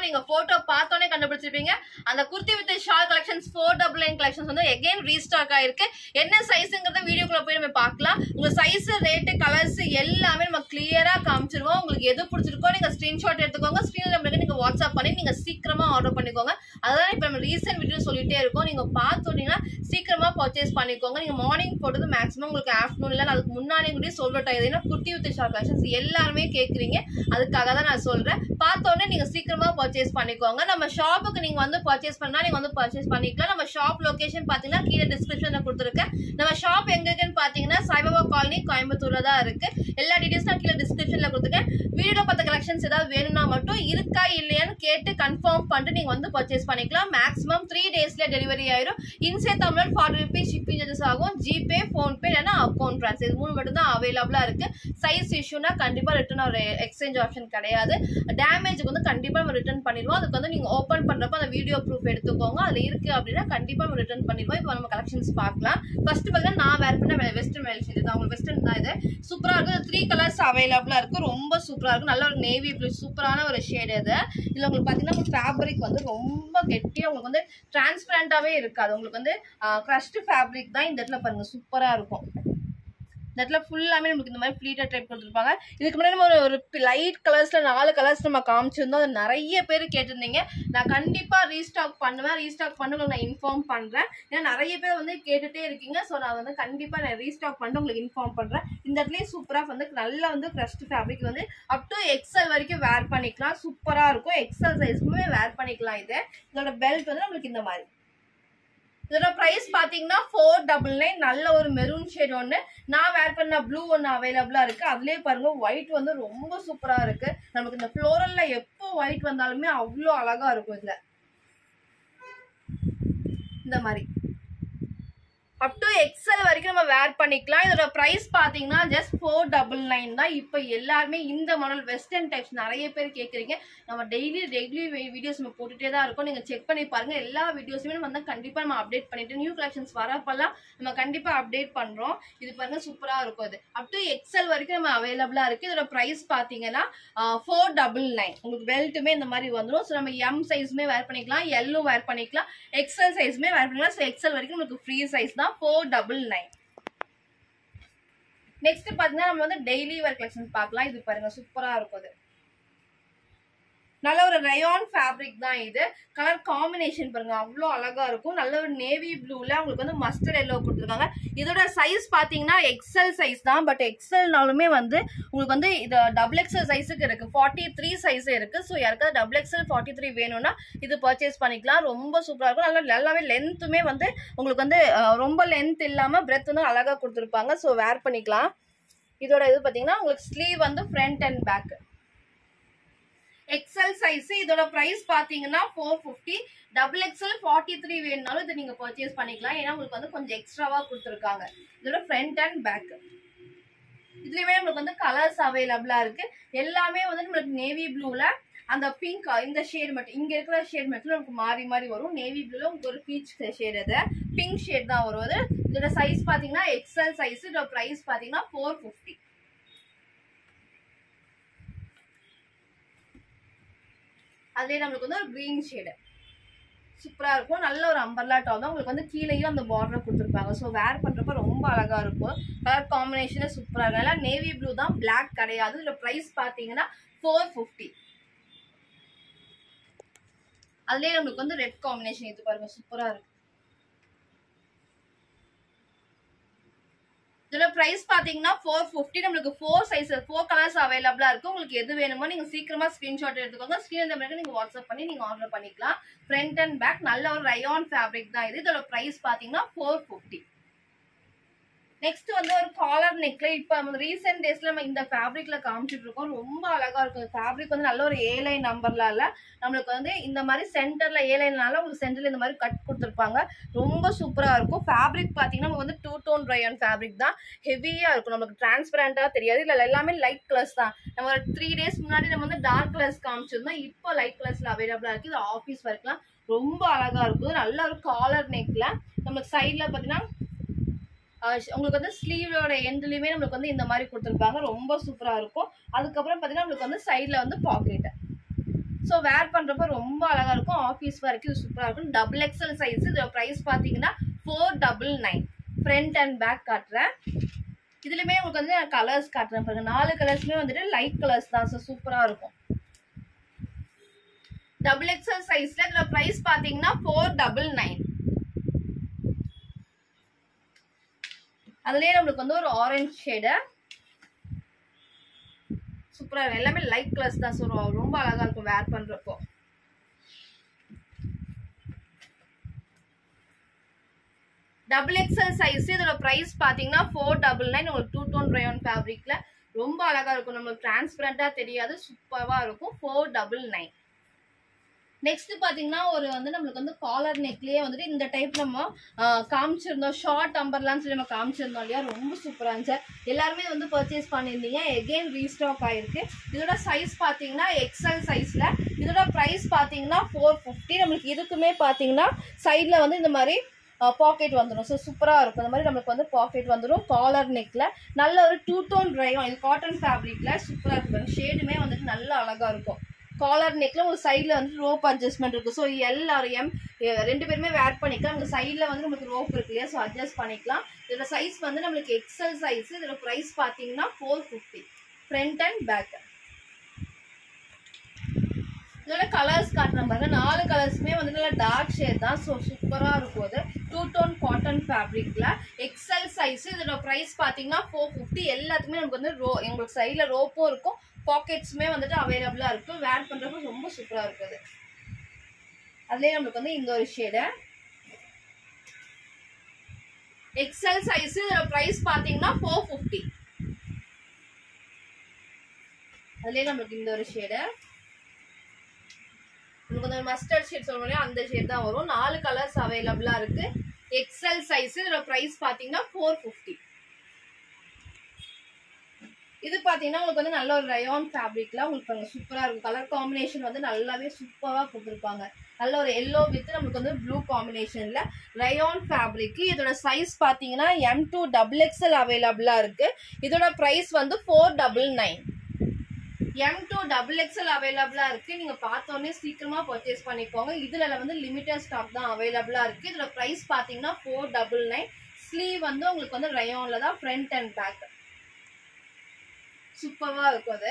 நீங்க போட்டோ பார்த்தோன்னே கண்டுபிடிச்சிருப்பீங்க அந்த kurti with shawl collections four double nine collections வந்து எகைன் ரீஸ்டாக் ஆயிருக்கு என்ன சைஸுங்கிறத வீடியோக்குள்ள போய் நம்ம பார்க்கலாம் உங்க சைஸ் ரேட்டு கலர்ஸ் எல்லாமே நம்ம கிளியரா காமிச்சிருவோம் உங்களுக்கு எது பிடிச்சிருக்கோ நீங்க ஸ்கிரீன்ஷாட் எடுத்துக்கோங்க ஸ்க்ரீன் நம்பருக்கு நீங்க வாட்ஸ்அப் பண்ணி நீங்க சீக்கிரமா ஆர்டர் பண்ணிக்கோங்க அதான் இப்போ நம்ம ரீசெண்ட் வீடியோ சொல்லிட்டே இருக்கோம் நீங்க பார்த்தோன்னீங்கன்னா சீக்கிரமா பர்ச்சேஸ் பண்ணிக்கோங்க நீங்க மார்னிங் போட்டது மேக்ஸிமம் உங்களுக்கு ஆஃப்டர்நூன் இல்லை அதுக்கு முன்னாடி கூட சொல்ற டைம் ஏன்னா குர்த்தி வித் ஷால் கலெக்ஷன்ஸ் எல்லாருமே கேட்குறீங்க அதுக்காக தான் நான் சொல்றேன் பார்த்தோன்னே நீங்க சீக்கிரமா பர்ச்சேஸ் பண்ணிக்கோங்க நம்ம ஷாப்புக்கு நீங்க வந்து பர்ச்சேஸ் பண்ணா நீங்க வந்து பர்ச்சேஸ் பண்ணிக்கலாம் நம்ம ஷாப் லொகேஷன் பாத்தீங்கன்னா கீழே டிஸ்கிரிப்ஷன்ல கொடுத்துருக்கேன் நம்ம ஷாப் எங்க இருக்குன்னு பாத்தீங்கன்னா சாய்பாபா காலனி கோயம்புத்தூர்ல தான் இருக்கு எல்லா டீடைல்ஸ் நான் கீழே டிஸ்கிரிப்ஷன்ல கொடுத்துருக்கேன் வீடியோ பார்த்த கலெக்ஷன்ஸ் ஏதாவது வேணும்னா மட்டும் இருக்கா இல்லையான்னு கேட்டு கன்ஃபார்ம் பண்ணிட்டு நீங்க வந்து பர்ச்சேஸ் பண்ணிக்கலாம் மேக்ஸிமம் த்ரீ டேஸ்ல டெலிவரி ஆயிரும் இன்சே Tamil forty rupees shipping charges GPay ஜிபே ஃபோன்பே இல்லைன்னா அக்கௌண்ட் ட்ரான்ஸ் இது மூணு மட்டும் தான் அவைலபிளா இருக்கு சைஸ் இஷ்யூனா கண்டிப்பா ரிட்டர்ன் ஒரு எக்ஸ்சேஞ்ச் ஆப்ஷன் கிடையாது டேமேஜுக்கு வந்து கண்டிப்பா நம்ம ரிட்டர்ன் பண்ணிடுவோம் அதுக்கு வந்து நீங்க ஓப்பன் பண்றப்ப அந்த வீடியோ ப்ரூஃப் எடுத்துக்கோங்க அதுல இருக்கு அப்படின்னா கண்டிப்பா நம்ம ரிட்டர்ன் பண்ணிடுவோம் இப்போ நம்ம கலெக்ஷன்ஸ் பார்க்கலாம் ஃபர்ஸ்ட் பார்த்தீங்கன்னா நான் வேர் பண்ண வெஸ்டர்ன் வேல் ஷேட் தான் உங்களுக்கு வெஸ்டர்ன் தான் இது சூப்பரா இருக்கு த்ரீ கலர்ஸ் அவைலபிளா இருக்கு ரொம்ப சூப்பரா இருக்கு நல்ல ஒரு நேவி ப்ளூ சூப்பரான ஒரு ஷேட் இது இதுல உங்களுக்கு பாத்தீங்கன்னா ஃபேப்ரிக் வந்து ரொம்ப கெட்டியா உங்களுக்கு வந்து டிரான்ஸ்பரண்டாவே இருக்காது உங்களுக்கு வந்து க்ரஷ்டு ஃபேப்ரிக் தான் இந்த இடத்துல பாருங்க சூப்பரா இருக்கும் இந்த இடத்துல ஃபுல்லாமே நமக்கு இந்த மாதிரி ஃப்ளீட்டர் டைப் கொடுத்துருப்பாங்க இதுக்கு முன்னாடி நம்ம ஒரு ஒரு லைட் கலர்ஸ்ல நாலு கலர்ஸ் நம்ம காமிச்சிருந்தோம் அது நிறைய பேர் கேட்டிருந்தீங்க நான் கண்டிப்பா ரீஸ்டாக் பண்ணுவேன் ரீஸ்டாக் பண்ண உங்களுக்கு நான் இன்ஃபார்ம் பண்றேன் ஏன்னா நிறைய பேர் வந்து கேட்டுட்டே இருக்கீங்க ஸோ நான் வந்து கண்டிப்பா நான் ரீஸ்டாக் பண்ணிட்டு உங்களுக்கு இன்ஃபார்ம் பண்றேன் இந்த இடத்துலயும் சூப்பரா வந்து நல்லா வந்து க்ரஸ்ட் ஃபேப்ரிக் வந்து அப் டு எக்ஸல் வரைக்கும் வேர் பண்ணிக்கலாம் சூப்பரா இருக்கும் எக்ஸல் சைஸ்க்குமே வேர் பண்ணிக்கலாம் இது இதோட பெல்ட் வந்து நம்மளுக்கு இந்த மாதிரி இதோட ப்ரைஸ் பார்த்தீங்கன்னா ஃபோர் டபுள் நைன் நல்ல ஒரு மெரூன் ஷேட் ஒன்று நான் வேர் பண்ண ப்ளூ ஒன்று அவைலபிளாக இருக்குது அதுலேயே பாருங்க ஒயிட் வந்து ரொம்ப சூப்பராக இருக்குது நமக்கு இந்த ஃப்ளோரலில் எப்போ ஒயிட் வந்தாலுமே அவ்வளோ அழகாக இருக்கும் இதில் இந்த மாதிரி அப் டு எக்ஸல் வரைக்கும் நம்ம வேர் பண்ணிக்கலாம் இதோட ப்ரைஸ் பார்த்தீங்கன்னா ஜஸ்ட் ஃபோர் டபுள் நைன் தான் இப்போ எல்லாருமே இந்த மாடல் வெஸ்டர்ன் டைப்ஸ் நிறைய பேர் கேட்குறீங்க நம்ம டெய்லி டெய்லி வீடியோஸ் நம்ம போட்டுகிட்டே தான் இருக்கோம் நீங்கள் செக் பண்ணி பாருங்க எல்லா வீடியோஸுமே நம்ம வந்து கண்டிப்பாக நம்ம அப்டேட் பண்ணிட்டு நியூ கலெக்ஷன்ஸ் வரப்பெல்லாம் நம்ம கண்டிப்பாக அப்டேட் பண்ணுறோம் இது பாருங்க சூப்பராக இருக்கும் இது அப் டு எக்ஸல் வரைக்கும் நம்ம அவைலபிளாக இருக்குது இதோட ப்ரைஸ் பார்த்தீங்கன்னா ஃபோர் டபுள் நைன் உங்களுக்கு பெல்ட்டுமே இந்த மாதிரி வந்துடும் ஸோ நம்ம எம் சைஸுமே வேர் பண்ணிக்கலாம் எல்லும் வேர் பண்ணிக்கலாம் எக்ஸல் சைஸுமே வேர் பண்ணிக்கலாம் ஸோ எக்ஸல் வரைக்கும் நமக்கு ஃப்ரீ சைஸ் தான் ஃபோர் டபுள் நைன் நெக்ஸ்ட் பார்த்தீங்கன்னா நம்ம வந்து டெய்லி வேர் கலெக்ஷன் பார்க்கலாம் இது பாருங்க சூப்பராக இருக்கும் அது நல்ல ஒரு ரயான் ஃபேப்ரிக் தான் இது கலர் காம்பினேஷன் பாருங்க அவ்வளோ அழகா இருக்கும் நல்ல ஒரு நேவி ப்ளூல உங்களுக்கு வந்து மஸ்டர்ட் எல்லோ கொடுத்துருக்காங்க இதோட சைஸ் பார்த்தீங்கன்னா எக்ஸல் சைஸ் தான் பட் எக்ஸல்னாலுமே வந்து உங்களுக்கு வந்து இது டபுள் எக்ஸல் சைஸுக்கு இருக்கு ஃபார்ட்டி த்ரீ சைஸ் இருக்கு ஸோ யாருக்காவது டபுள் எக்ஸல் ஃபார்ட்டி த்ரீ வேணும்னா இது பர்ச்சேஸ் பண்ணிக்கலாம் ரொம்ப சூப்பராக இருக்கும் நல்லா எல்லாமே லென்த்துமே வந்து உங்களுக்கு வந்து அஹ், ரொம்ப லென்த் இல்லாமல் பிரெத் வந்து அழகாக கொடுத்துருப்பாங்க ஸோ வேர் பண்ணிக்கலாம் இதோட இது பார்த்தீங்கன்னா உங்களுக்கு ஸ்லீவ் வந்து front and back XL size இதோட பிரைஸ் பாத்தீங்கன்னா four fifty double XL forty three வேணுனாலும் இதை நீங்க பர்ச்சேஸ் பண்ணிக்கலாம் ஏன்னா உங்களுக்கு வந்து கொஞ்சம் எக்ஸ்ட்ராவா கொடுத்துருக்காங்க இதோட ஃப்ரண்ட் அண்ட் பேக் இதுலயுமே நம்மளுக்கு வந்து கலர்ஸ் அவைலபிளா இருக்கு எல்லாமே வந்து நம்மளுக்கு நேவி ப்ளூல அந்த பிங்க் இந்த ஷேட் மட்டும் இங்க இருக்கிற ஷேட் மட்டும் நமக்கு மாறி மாறி வரும் நேவி ப்ளூல உங்களுக்கு ஒரு பீச் ஷேட் அது பிங்க் ஷேட் தான் வரும் அது இதோட சைஸ் பாத்தீங்கன்னா எக்ஸல் சைஸ் இதோட பிரைஸ் பாத்தீங்கன்னா ஃபோர் ஃபிஃப்டி அதுலேயே நம்மளுக்கு வந்து ஒரு க்ரீன் ஷேடு சூப்பராக இருக்கும் நல்ல ஒரு அம்பர்லா டாப் தான் உங்களுக்கு வந்து கீழேயும் அந்த பார்டர் கொடுத்துருப்பாங்க ஸோ வேர் பண்ணுறப்ப ரொம்ப அழகாக இருக்கும் கலர் காம்பினேஷனே சூப்பராக இருக்கும் எல்லாம் நேவி ப்ளூ தான் Black கிடையாது இதில் ப்ரைஸ் பார்த்தீங்கன்னா ஃபோர் ஃபிஃப்டி அதுலேயே நம்மளுக்கு வந்து ரெட் காம்பினேஷன் இது பாருங்க சூப்பராக இருக்கும் இதோட பிரைஸ் பாத்தீங்கன்னா ஃபோர் ஃபிஃப்டி நம்மளுக்கு ஃபோர் சைஸ் ஃபோர் கலர்ஸ் அவைலபிளா இருக்கு உங்களுக்கு எது வேணுமோ நீங்க சீக்கிரமா ஸ்கிரீன்ஷாட் எடுத்துக்கோங்க ஸ்கிரீன் நம்பருக்கு நீங்க வாட்ஸ்அப் பண்ணி நீங்க ஆர்டர் பண்ணிக்கலாம் ஃப்ரண்ட் அண்ட் பேக் நல்ல ஒரு ரயான் ஃபேப்ரிக் தான் இது இதோட பிரைஸ் பாத்தீங்கன்னா ஃபோர் ஃபிஃப்டி நெக்ஸ்ட் வந்து ஒரு காலர் நெக்ல இப்போ நம்ம ரீசெண்ட் டேஸ்ல நம்ம இந்த ஃபேப்ரிக்ல காமிச்சிட்டு இருக்கோம் ரொம்ப அழகா இருக்கும் ஃபேப்ரிக் வந்து நல்ல ஒரு ஏ லைன் நம்பர்ல இல்ல நம்மளுக்கு வந்து இந்த மாதிரி சென்டர்ல ஏ லைன்னால உங்களுக்கு சென்டர்ல இந்த மாதிரி கட் கொடுத்துருப்பாங்க ரொம்ப சூப்பரா இருக்கும் ஃபேப்ரிக் பாத்தீங்கன்னா நம்ம வந்து டூ டோன் ரயான் ஃபேப்ரிக் தான் ஹெவியா இருக்கும் நமக்கு டிரான்ஸ்பரண்டா தெரியாது இல்ல எல்லாமே லைட் கலர்ஸ் தான் நம்ம ஒரு த்ரீ டேஸ் முன்னாடி நம்ம வந்து டார்க் கலர்ஸ் காமிச்சிருந்தோம் இப்போ லைட் கலர்ஸ்ல அவைலபிளா இருக்கு இது ஆஃபீஸ் ஒர்க்லாம் ரொம்ப அழகா இருக்கும் நல்ல ஒரு காலர் நெக்ல நம்மளுக்கு சைட்ல பாத்தீங்கன்னா ஆஹ் உங்களுக்கு வந்து ஸ்லீவோட எண்ட்லயுமே நம்மளுக்கு வந்து இந்த மாதிரி கொடுத்துருப்பாங்க ரொம்ப சூப்பரா இருக்கும் அதுக்கப்புறம் பாத்தீங்கன்னா நம்மளுக்கு வந்து சைட்ல வந்து பாக்கெட் ஸோ வேர் பண்ணுறப்ப ரொம்ப அழகாக இருக்கும் ஆஃபீஸ் வரைக்கும் சூப்பராக இருக்கும் டபுள் எக்ஸல் சைஸ் இதோட ப்ரைஸ் பார்த்தீங்கன்னா four double nine front and back காட்டுறேன் இதுலையுமே உங்களுக்கு வந்து நான் கலர்ஸ் காட்டுறேன் பாருங்க நாலு கலர்ஸுமே வந்துட்டு லைட் கலர்ஸ் தான் ஸோ சூப்பராக இருக்கும் டபுள் எக்ஸல் சைஸ்ல இதோட ப்ரைஸ் பார்த்தீங்கன்னா ஃபோர் டபுள் நைன் அதுலேயே நம்மளுக்கு வந்து ஒரு ஆரஞ்சு ஷேடு சூப்பராக இருக்கும் எல்லாமே லைட் கலர்ஸ் தான் ஸோ ரொம்ப அழகாக இருக்கும் வேர் பண்ணுறப்போ டபுள் எக்ஸல் சைஸ் இதோட ப்ரைஸ் பார்த்தீங்கன்னா ஃபோர் டபுள் நைன் உங்களுக்கு டூ டோன் ரயோன் ஃபேப்ரிக்கில் ரொம்ப அழகாக இருக்கும் நம்மளுக்கு டிரான்ஸ்பரண்ட்டாக தெரியாது சூப்பராக இருக்கும் ஃபோர் டபுள் நைன் நெக்ஸ்ட் பார்த்தீங்கன்னா ஒரு வந்து நம்மளுக்கு வந்து காலர் நெக்லேயே வந்துட்டு இந்த டைப் நம்ம ஆஹ், காமிச்சிருந்தோம் ஷார்ட் அம்பர்லாம் சொல்லி நம்ம காமிச்சிருந்தோம் இல்லையா ரொம்ப சூப்பராக இருந்துச்சு எல்லாருமே வந்து பர்ச்சேஸ் பண்ணியிருந்தீங்க எகெயின் ரீஸ்டாக் ஆயிருக்கு இதோட சைஸ் பார்த்தீங்கன்னா எக்ஸல் சைஸில் இதோட ப்ரைஸ் பார்த்தீங்கன்னா ஃபோர் ஃபிஃப்டி நம்மளுக்கு இதுக்குமே பார்த்தீங்கன்னா சைடில் வந்து இந்த மாதிரி பாக்கெட் வந்துடும் ஸோ சூப்பராக இருக்கும் இந்த மாதிரி நம்மளுக்கு வந்து பாக்கெட் வந்துடும் காலர் நெக்கில் நல்ல ஒரு டூ டோன் ட்ரையும் இது காட்டன் ஃபேப்ரிக்கில் சூப்பராக இருக்கும் ஷேடுமே வந்துட்டு நல்ல அழகாக இருக்கும் காலர் நெக்கில் உங்களுக்கு சைடில் வந்து ரோப் அட்ஜஸ்ட்மெண்ட் இருக்குது ஸோ எல்லாரும் எம் ரெண்டு பேருமே வேர் பண்ணிக்கலாம் உங்களுக்கு சைடில் வந்து நம்மளுக்கு ரோப் இருக்கு இல்லையா ஸோ அட்ஜஸ்ட் பண்ணிக்கலாம் இதோட சைஸ் வந்து நம்மளுக்கு எக்ஸல் சைஸ் இதோட ப்ரைஸ் பார்த்தீங்கன்னா four fifty front and back இதோட கலர்ஸ் காட்டுறேன் பாருங்க நாலு கலர்ஸுமே வந்து நல்லா டார்க் ஷேட் தான் ஸோ சூப்பராக இருக்கும் அது டூ டோன் காட்டன் ஃபேப்ரிக்கில் எக்ஸல் சைஸ் இதோட ப்ரைஸ் பார்த்தீங்கன்னா ஃபோர் ஃபிஃப்டி எல்லாத்துக்குமே நமக்கு வந்து ரோ எங்களுக்கு சைடில் ரோப்பும் இருக்கும் பாக்கெட்ஸுமே வந்துட்டு அவைலபிளாக இருக்கும் வேர் பண்ணுறப்ப ரொம்ப சூப்பராக இருக்குது அதுலேயே நம்மளுக்கு வந்து இந்த ஒரு ஷேடு எக்ஸல் சைஸ் இதோட ப்ரைஸ் பார்த்தீங்கன்னா ஃபோர் ஃபிஃப்டி அதுலேயே நம்மளுக்கு இந்த ஒரு ஷேடு நமக்கு வந்து மஸ்டர்ட் ஷேட் சொல்லுவோம் அந்த ஷேட் தான் வரும் நாலு கலர்ஸ் அவைலபிளாக இருக்கு எக்ஸல் சைஸ் இதோட ப்ரைஸ் பார்த்தீங்கன்னா ஃபோர் ஃபிஃப்டி இது பார்த்தீங்கன்னா உங்களுக்கு வந்து நல்ல ஒரு ரயான் ஃபேப்ரிக்ல உங்களுக்கு பாருங்க சூப்பராக இருக்கும் கலர் காம்பினேஷன் வந்து நல்லாவே சூப்பராக கொடுத்துருப்பாங்க நல்ல ஒரு எல்லோ வித் நம்மளுக்கு வந்து ப்ளூ காம்பினேஷன்ல ரயான் ஃபேப்ரிக் இதோட சைஸ் பார்த்தீங்கன்னா எம் டூ டபுள் எக்ஸ்எல் அவைலபிளாக இருக்கு இதோட ப்ரைஸ் வந்து four double nine M two double XL அவைலபிளாக இருக்குது நீங்கள் பார்த்தோன்னே சீக்கிரமாக பர்ச்சேஸ் பண்ணிக்கோங்க இதில் வந்து லிமிட்டட் ஸ்டாக் தான் அவைலபிளாக இருக்குது இதில் ப்ரைஸ் பார்த்தீங்கன்னா ஃபோர் டபுள் நைன் ஸ்லீவ் வந்து உங்களுக்கு வந்து ரயோனில் தான் ஃப்ரண்ட் அண்ட் பேக் சூப்பராக இருக்கும் அது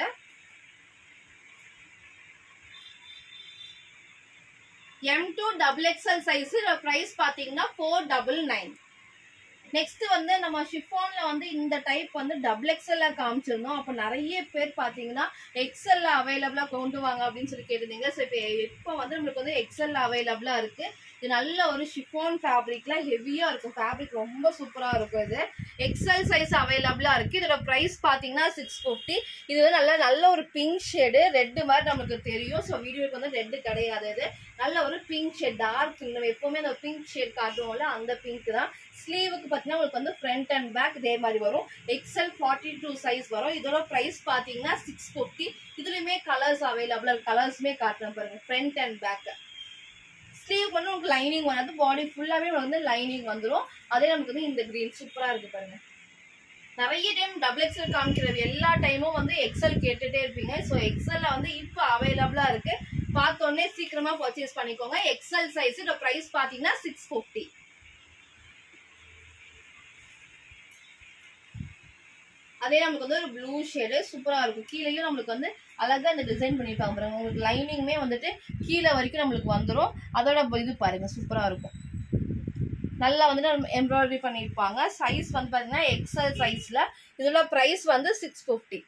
M two double XL size இதில் ப்ரைஸ் பார்த்தீங்கன்னா ஃபோர் டபுள் நைன் நெக்ஸ்ட் வந்து நம்ம ஷிஃபான்ல வந்து இந்த டைப் வந்து டபுள் எக்ஸ்எல்ல காமிச்சிருந்தோம் அப்போ நிறைய பேர் பார்த்தீங்கன்னா எக்ஸ்எல்ல அவைலபிளா கொண்டு வாங்க அப்படின்னு சொல்லி கேட்டிருந்தீங்க ஸோ இப்போ இப்போ வந்து நம்மளுக்கு வந்து எக்ஸ்எல்ல அவைலபிளா இருக்கு இது நல்ல ஒரு ஷிஃபான் ஃபேப்ரிக்ல ஹெவியா இருக்கும் ஃபேப்ரிக் ரொம்ப சூப்பரா இருக்கும் இது எக்ஸ்எல் சைஸ் அவைலபிளா இருக்கு இதோட ப்ரைஸ் பார்த்தீங்கன்னா சிக்ஸ் ஃபிஃப்டி இது வந்து நல்ல நல்ல ஒரு பிங்க் ஷேடு ரெட்டு மாதிரி நமக்கு தெரியும் ஸோ வீடியோக்கு வந்து ரெட்டு கிடையாது இது நல்ல ஒரு பிங்க் ஷேட் டார்க் நம்ம எப்பவுமே அந்த பிங்க் ஷேட் காட்டுவோம்ல அந்த பிங்க் தான் ஸ்லீவுக்கு பார்த்தீங்கன்னா உங்களுக்கு வந்து ஃப்ரண்ட் அண்ட் பேக் இதே மாதிரி வரும் எக்ஸ்எல் ஃபார்ட்டி டூ சைஸ் வரும் இதோட ப்ரைஸ் பார்த்தீங்கன்னா சிக்ஸ் ஃபிஃப்டி இதுலையுமே கலர்ஸ் அவைலபிளாக கலர்ஸுமே காட்டுறேன் பாருங்க ஃப்ரண்ட் அண்ட் பேக் ஸ்லீவ் வந்து உங்களுக்கு லைனிங் வராது பாடி ஃபுல்லாகவே வந்து லைனிங் வந்துடும் அதே நமக்கு வந்து இந்த க்ரீன் சூப்பராக இருக்கு பாருங்க நிறைய டைம் டபுள் எக்ஸ்எல் காமிக்கிறது எல்லா டைமும் வந்து எக்ஸ்எல் கேட்டுட்டே இருப்பீங்க ஸோ எக்ஸ்எல்ல வந்து இப்போ அவைலபிளாக இருக்கு பார்த்தோன்னே சீக்கிரமா பர்ச்சேஸ் பண்ணிக்கோங்க எக்ஸ்எல் சைஸ் இதோட ப்ரைஸ் பார்த்தீங்கன்னா சிக்ஸ் ஃபிஃப்டி அதே நமக்கு வந்து ஒரு ப்ளூ ஷேடு சூப்பராக இருக்கும் கீழேயும் நம்மளுக்கு வந்து அழகாக இந்த டிசைன் பண்ணியிருப்பாங்க பாருங்க உங்களுக்கு லைனிங்குமே வந்துட்டு கீழே வரைக்கும் நம்மளுக்கு வந்துடும் அதோட இது பாருங்க சூப்பராக இருக்கும் நல்லா வந்து எம்ப்ராய்டரி பண்ணியிருப்பாங்க சைஸ் வந்து பார்த்தீங்கன்னா எக்ஸல் சைஸில் இதோட ப்ரைஸ் வந்து சிக்ஸ் ஃபிஃப்டி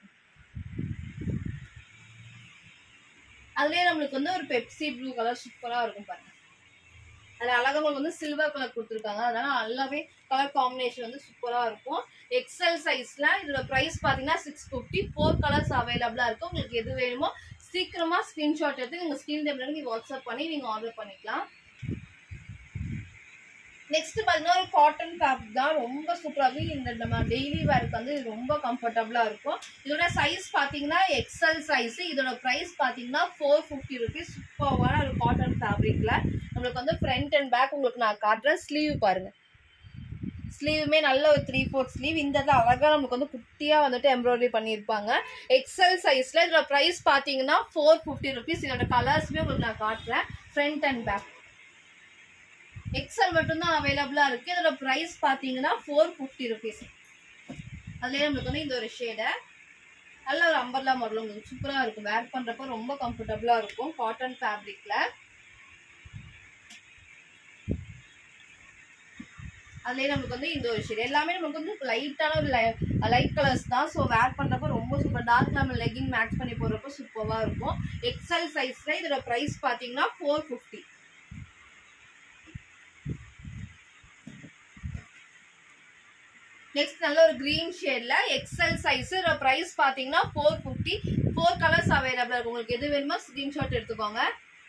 அதுலேயே நம்மளுக்கு வந்து ஒரு பெப்சி ப்ளூ கலர் சூப்பராக இருக்கும் பாருங்க அதில் அழகாக உங்களுக்கு வந்து சில்வர் கலர் கொடுத்துருக்காங்க அதனால நல்லாவே கலர் காம்பினேஷன் வந்து சூப்பராக இருக்கும் எக்ஸல் சைஸில் இதோட ப்ரைஸ் பார்த்தீங்கன்னா சிக்ஸ் ஃபிஃப்டி ஃபோர் கலர்ஸ் அவைலபிளாக இருக்கும் உங்களுக்கு எது வேணுமோ சீக்கிரமாக ஸ்க்ரீன்ஷாட் எடுத்து நீங்கள் ஸ்க்ரீன் டைம்ல நீங்கள் வாட்ஸ்அப் பண்ணி நீங்கள் ஆர்டர் பண்ணிக்கலாம் நெக்ஸ்ட் பார்த்தீங்கன்னா ஒரு காட்டன் ஃபேப்ரிக் தான் ரொம்ப சூப்பராகவே இந்த நம்ம டெய்லி வேருக்கு வந்து இது ரொம்ப கம்ஃபர்டபுளாக இருக்கும் இதோட சைஸ் பார்த்தீங்கன்னா எக்ஸல் சைஸ் இதோட ப்ரைஸ் பார்த்தீங்கன்னா ஃபோர் ஃபிஃப்டி ருபீஸ் சூப்பரான ஒரு காட்டன் ஃபேப்ரிக்கில் நம்மளுக்கு வந்து ஃப்ரண்ட் அண்ட் பேக் உங்களுக்கு நான் காட்டுறேன் ஸ்லீவ் பாருங்க ஸ்லீவுமே நல்ல ஒரு த்ரீ ஃபோர்த் ஸ்லீவ் இந்த இடத்துல அழகாக நமக்கு வந்து குட்டியாக வந்துட்டு எம்ப்ராய்டரி பண்ணியிருப்பாங்க எக்ஸல் சைஸில் இதோட ப்ரைஸ் பார்த்தீங்கன்னா ஃபோர் ஃபிஃப்டி ருபீஸ் இதோட கலர்ஸுமே உங்களுக்கு நான் காட்டுறேன் ஃப்ரண்ட் அண்ட் பேக் எக்ஸல் மட்டும்தான் அவைலபிளாக இருக்குது இதோட ப்ரைஸ் பார்த்தீங்கன்னா ஃபோர் ஃபிஃப்டி ருபீஸ் அதுலேயே நம்மளுக்கு வந்து இந்த ஒரு ஷேடை நல்ல ஒரு அம்பர்லா மாடல் உங்களுக்கு சூப்பராக இருக்கும் வேர் பண்ணுறப்போ ரொம்ப கம்ஃபர்டபுளாக இருக்கும் காட்டன் ஃபேப்ரிக்கில் அதுலேயே நமக்கு வந்து இந்த ஒரு ஷேட் எல்லாமே நமக்கு வந்து லைட்டான ஒரு லைட் கலர்ஸ் தான் ஸோ வேர் பண்ணுறப்ப ரொம்ப சூப்பர் டார்க் நம்ம லெகின் மேட்ச் பண்ணி போடுறப்போ சூப்பராக இருக்கும் எக்ஸல் சைஸில் இதோட ப்ரைஸ் பார்த்தீங்கன்னா ஃபோர் ஃபிஃப்டி நெக்ஸ்ட் நல்ல ஒரு கிரீன் ஷேட்ல எக்ஸல் சைஸ் ப்ரைஸ் பாத்தீங்கன்னா ஃபோர் ஃபிஃப்டி ஃபோர் கலர்ஸ் அவைலபிளா இருக்கு உங்களுக்கு எது வேணுமோ ஸ்கிரீன்ஷாட் எடுத்துக்கோங்க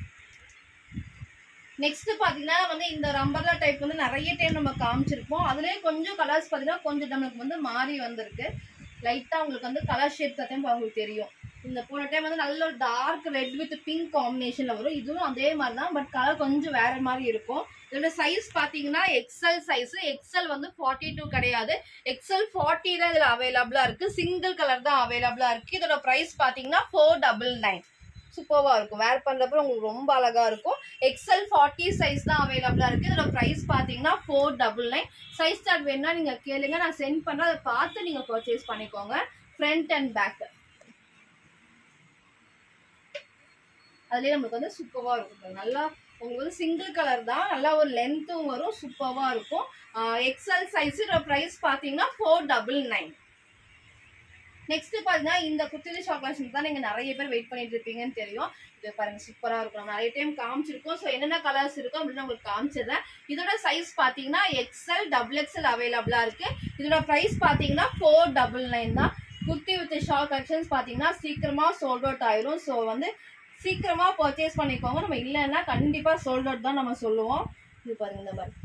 நெக்ஸ்ட் பாத்தீங்கன்னா வந்து இந்த ரம்பர்லா டைப் வந்து நிறைய டைம் நம்ம காமிச்சிருப்போம் அதுலயே கொஞ்சம் கலர்ஸ் பாத்தீங்கன்னா கொஞ்சம் நம்மளுக்கு வந்து மாறி வந்திருக்கு லைட்டா உங்களுக்கு வந்து கலர் ஷேப் சத்தையும் உங்களுக்கு தெரியும் இந்த போன டைம் வந்து நல்ல ஒரு டார்க் ரெட் வித் பிங்க் காம்பினேஷன்ல வரும் இதுவும் அதே மாதிரி தான் பட் கலர் கொஞ்சம் வேற மாதிரி இருக்கும் இதோட சைஸ் பாத்தீங்கன்னா எக்ஸல் சைஸ் எக்ஸல் வந்து ஃபார்ட்டி டூ கிடையாது எக்ஸல் ஃபார்ட்டி தான் இதுல அவைலபிளா இருக்கு சிங்கிள் கலர் தான் அவைலபிளா இருக்கு இதோட பிரைஸ் பாத்தீங்கன்னா ஃபோர் டபுள் நைன் சூப்பராக இருக்கும் வேர் பண்ணுறப்ப உங்களுக்கு ரொம்ப அழகா இருக்கும் எக்ஸல் ஃபார்ட்டி சைஸ் தான் அவைலபிளா இருக்கு இதோட ப்ரைஸ் பார்த்தீங்கன்னா four double nine size chart வேணும்னா நீங்க கேளுங்க நான் சென்ட் பண்றேன் அதை பார்த்து நீங்க பர்ச்சேஸ் பண்ணிக்கோங்க ஃப்ரண்ட் அண்ட் பேக் அதுலேயே நம்மளுக்கு வந்து சூப்பராக இருக்கும் நல்லா உங்களுக்கு வந்து சிங்கிள் கலர் தான் நல்லா ஒரு லென்த்தும் வரும் சூப்பராக இருக்கும் எக்ஸல் சைஸ் ப்ரைஸ் பார்த்தீங்கன்னா ஃபோர் டபுள் நைன் நெக்ஸ்ட் பார்த்தீங்கன்னா இந்த குத்திரி ஷாப் கலெக்ஷன் தான் நீங்கள் நிறைய பேர் வெயிட் பண்ணிட்டு இருப்பீங்கன்னு தெரியும் இது பாருங்க சூப்பராக இருக்கும் நம்ம நிறைய டைம் காமிச்சிருக்கோம் ஸோ என்னென்ன கலர்ஸ் இருக்கும் அப்படின்னு உங்களுக்கு காமிச்சிடுறேன் இதோட சைஸ் பார்த்தீங்கன்னா எக்ஸல் டபுள் எக்ஸல் அவைலபிளாக இருக்கு இதோட ப்ரைஸ் பார்த்தீங்கன்னா ஃபோர் டபுள் நைன் தான் குர்த்தி வித் ஷார்ட் கலெக்ஷன்ஸ் பார்த்தீங்கன்னா சீக்கிரமாக சோல்ட் அவுட் ஆயிரும் ஸோ வந்து சீக்கிரமா பர்ச்சேஸ் பண்ணிக்கோங்க நம்ம இல்லைன்னா கண்டிப்பா சோல்ட் அவுட் தான் நம்ம சொல்லுவோம் இது பாருங்க இந்த மாதிரி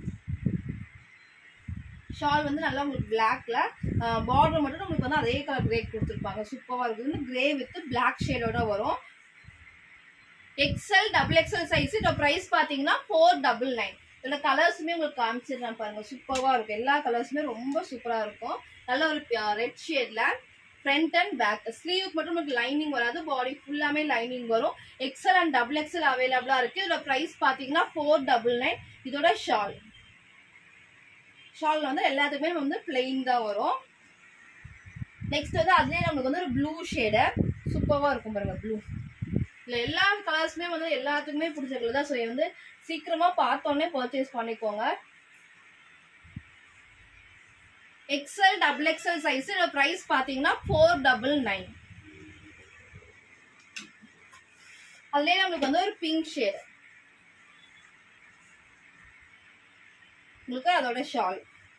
ஷால் வந்து நல்லா உங்களுக்கு பிளாக்ல பார்டர் மட்டும் நம்மளுக்கு வந்து அதே கலர் கிரே கொடுத்துருப்பாங்க சூப்பராக இருக்குது வந்து கிரே வித் பிளாக் ஷேடோட வரும் எக்ஸல் டபுள் எக்ஸல் சைஸ் இதோட ப்ரைஸ் பார்த்தீங்கன்னா ஃபோர் டபுள் நைன் இதோட கலர்ஸுமே உங்களுக்கு காமிச்சிடுறேன் பாருங்க சூப்பராக இருக்கும் எல்லா கலர்ஸுமே ரொம்ப சூப்பராக இருக்கும் நல்ல ஒரு ரெட் ஷேட்ல ஃப்ரண்ட் அண்ட் பேக் ஸ்லீவுக்கு மட்டும் உங்களுக்கு லைனிங் வராது பாடி ஃபுல்லாமே லைனிங் வரும் எக்ஸல் அண்ட் டபுள் எக்ஸல் அவைலபிளா இருக்கு இதோட ப்ரைஸ் பாத்தீங்கன்னா ஃபோர் டபுள் நைன் இதோட ஷால் ஷால் வந்து எல்லாத்துக்குமே வந்து பிளெயின் தான் வரும் நெக்ஸ்ட் வந்து அதுலயே நம்மளுக்கு வந்து ஒரு ப்ளூ ஷேடு சூப்பராக இருக்கும் பாருங்க ப்ளூ இல்லை எல்லா கலர்ஸுமே வந்து எல்லாத்துக்குமே பிடிச்ச கலர் தான் ஸோ வந்து சீக்கிரமா பார்த்தோன்னே பர்ச்சேஸ் பண்ணிக்கோங்க எக்ஸல் டபுள் எக்ஸல் சைஸ் இதோட பிரைஸ் பாத்தீங்கன்னா ஃபோர் டபுள் நைன் அதுலயே நம்மளுக்கு வந்து ஒரு பிங்க் ஷேட் உங்களுக்கு அதோட ஷால்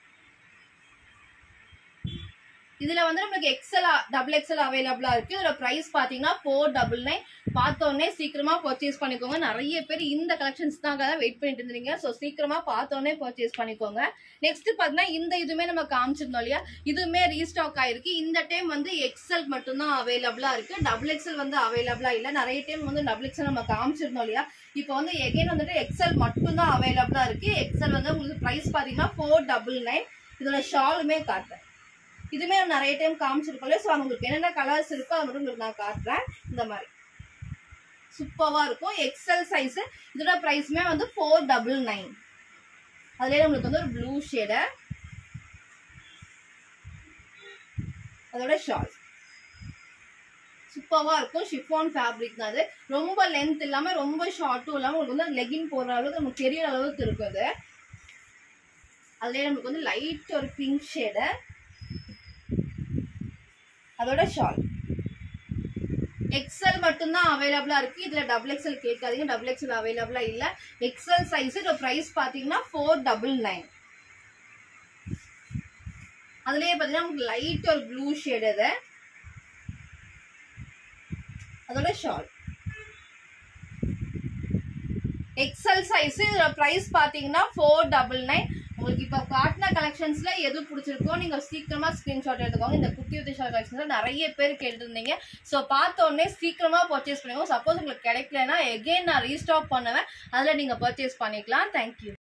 இதுல வந்து நம்மளுக்கு எக்ஸல் டபுள் எக்ஸல் அவைலபிளா இருக்கு இதோட பிரைஸ் பாத்தீங்கன்னா ஃபோர் டபுள் நைன் பார்த்தோன்னே சீக்கிரமா பர்ச்சேஸ் பண்ணிக்கோங்க நிறைய பேர் இந்த கலெக்ஷன்ஸ் தான் வெயிட் பண்ணிட்டு இருந்தீங்க ஸோ சீக்கிரமா பார்த்தோன்னே பர்ச்சேஸ் பண்ணிக்கோங்க நெக்ஸ்ட் பாத்தீங்கன்னா இந்த இதுவுமே நம்ம காமிச்சிருந்தோம் இல்லையா இதுவுமே ரீஸ்டாக் ஆயிருக்கு இந்த டைம் வந்து எக்ஸல் மட்டும்தான் அவைலபிளா இருக்கு டபுள் எக்ஸல் வந்து அவைலபிளா இல்ல நிறைய டைம் வந்து டபுள் எக்ஸல் நம்ம காமிச்சிருந்தோம் இல்லையா இப்போ வந்து எகைன் வந்துட்டு எக்ஸல் மட்டும்தான் அவைலபிளா இருக்கு எக்ஸல் வந்து உங்களுக்கு பிரைஸ் பாத்தீங்கன்னா ஃபோர் டபுள் நைன் இதோட ஷாலுமே காட்டுறேன் இதுமே நான் நிறைய டைம் காமிச்சிருக்கோம்ல ஸோ உங்களுக்கு என்னென்ன கலர்ஸ் இருக்கோ அதை மட்டும் உங்களுக்கு நான் காட்டுறேன் இந்த மாதிரி சூப்பராக இருக்கும் எக்ஸல் சைஸ் இதோட ப்ரைஸுமே வந்து ஃபோர் டபுள் நைன் அதுலேயே நம்மளுக்கு வந்து ஒரு ப்ளூ ஷேடு அதோட ஷால் சூப்பராக இருக்கும் ஷிஃபான் ஃபேப்ரிக் தான் அது ரொம்ப லென்த் இல்லாமல் ரொம்ப ஷார்ட்டும் இல்லாமல் உங்களுக்கு வந்து லெகின் போடுற அளவுக்கு நமக்கு தெரியற அளவுக்கு இருக்கும் அது அதுலேயே நமக்கு வந்து லைட் ஒரு பிங்க் ஷேடு அதோட ஷால் எக்ஸல் மட்டும்தான் அவைலபிளா இருக்கு இதுல டபுள் எக்ஸல் கேட்காதீங்க டபுள் எக்ஸல் அவைலபிளா இல்ல எக்ஸல் சைஸ் இதோட பிரைஸ் பாத்தீங்கன்னா ஃபோர் டபுள் நைன் அதுலயே பாத்தீங்கன்னா உங்களுக்கு லைட் ஒரு ப்ளூ ஷேட் அது அதோட ஷால் எக்ஸல் சைஸ் இதோட பிரைஸ் பாத்தீங்கன்னா ஃபோர் டபுள் நைன் உங்களுக்கு இப்போ காட்டின கலெக்ஷன்ஸ்ல எது பிடிச்சிருக்கோ நீங்க சீக்கிரமா ஸ்கிரீன்ஷாட் எடுத்துக்கோங்க இந்த குட்டி உத்தி ஷார்ட் கலெக்ஷன்ஸ்ல நிறைய பேர் கேட்டுருந்தீங்க ஸோ பார்த்த உடனே சீக்கிரமா பர்ச்சேஸ் பண்ணுங்க சப்போஸ் உங்களுக்கு கிடைக்கலன்னா எகெயின் நான் ரீஸ்டாக் பண்ணுவேன் அதில் நீங்க பர்ச்சேஸ் பண்ணிக்கலாம் தேங்க்யூ